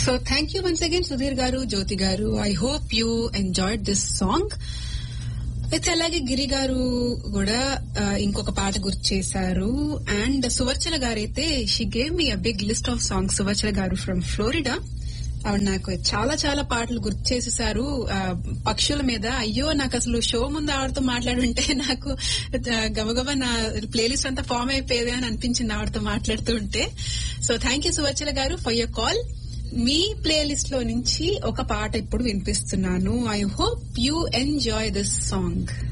so thank you once again Sudheer garu Jyothi garu I hope you enjoyed this song అయితే అలాగే గిరి గారు కూడా ఆ, ఇంకొక పాట గుర్తు చేశారు అండ్ సువర్చల గారు అయితే she gave me a big list of songs Suvarchala garu from Florida ఆవిడ నాకు చాలా చాలా పాటలు గుర్తు చేసేసారు ఆ, పక్షుల మీద అయ్యో నాకు అసలు షో ముందు ఆవిడతో మాట్లాడుంటే నాకు ఆ, గబగబా నా ప్లేలిస్ట్ అంతా ఫామ్ అయిపోయేది అని అనిపించింది ఆవిడతో మాట్లాడుతూ ఉంటే so thank you Suvarchala garu for your call మీ ప్లేలిస్ట్ లో నుంచి ఒక పాట ఇప్పుడు వినిపిస్తున్నాను I hope you enjoy this song